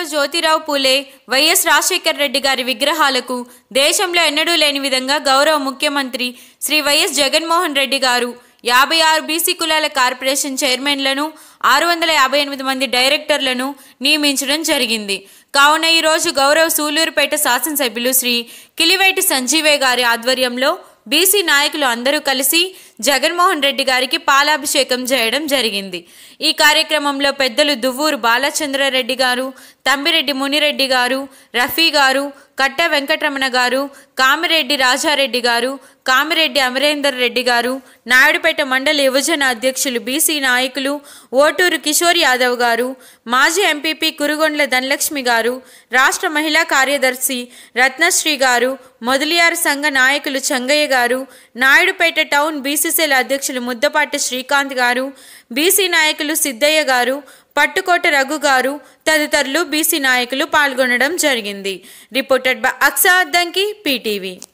జ్యోతిరావు పూలే వైఎస్ రాజశేఖర్ రెడ్డి గారి విగ్రహాలకు దేశంలో ఎన్నడూ లేని విధంగా గౌరవ ముఖ్యమంత్రి శ్రీ వైఎస్ జగన్మోహన్ రెడ్డి గారు యాభై ఆరు బీసీ కులాల కార్పొరేషన్ చైర్మన్లను ఆరు వందల యాభై ఎనిమిది మంది డైరెక్టర్లను నియమించడం జరిగింది కావున ఈరోజు గౌరవ సూలూరుపేట శాసనసభ్యులు శ్రీ కిలివేటి సంజీవే గారి ఆధ్వర్యంలో బీసీ నాయకులు అందరూ కలిసి జగన్మోహన్ రెడ్డి గారికి పాలాభిషేకం చేయడం జరిగింది ఈ కార్యక్రమంలో పెద్దలు దువ్వూరు బాలచంద్రారెడ్డి గారు తంబిరెడ్డి మునిరెడ్డి గారు రఫీ గారు కట్ట వెంకటరమణ గారు కామిరెడ్డి రాజారెడ్డి గారు కామిరెడ్డి అమరేందర్ రెడ్డి గారు నాయుడుపేట మండల యువజన అధ్యక్షులు బీసీ నాయకులు ఓటూరు కిషోర్ యాదవ్ గారు మాజీ ఎంపీపీ కురుగొండ్ల ధనలక్ష్మి గారు రాష్ట్ర మహిళా కార్యదర్శి రత్నశ్రీ గారు మొదలియారు సంఘ నాయకులు చంగయ్య గారు నాయుడుపేట టౌన్ బీసీసీల అధ్యక్షులు ముద్దపాటి శ్రీకాంత్ గారు బీసీ నాయకులు సిద్ధయ్య గారు పట్టుకోట రఘు గారు తదితరులు బీసీ నాయకులు పాల్గొనడం జరిగింది reported by Aqsa Addanki PTV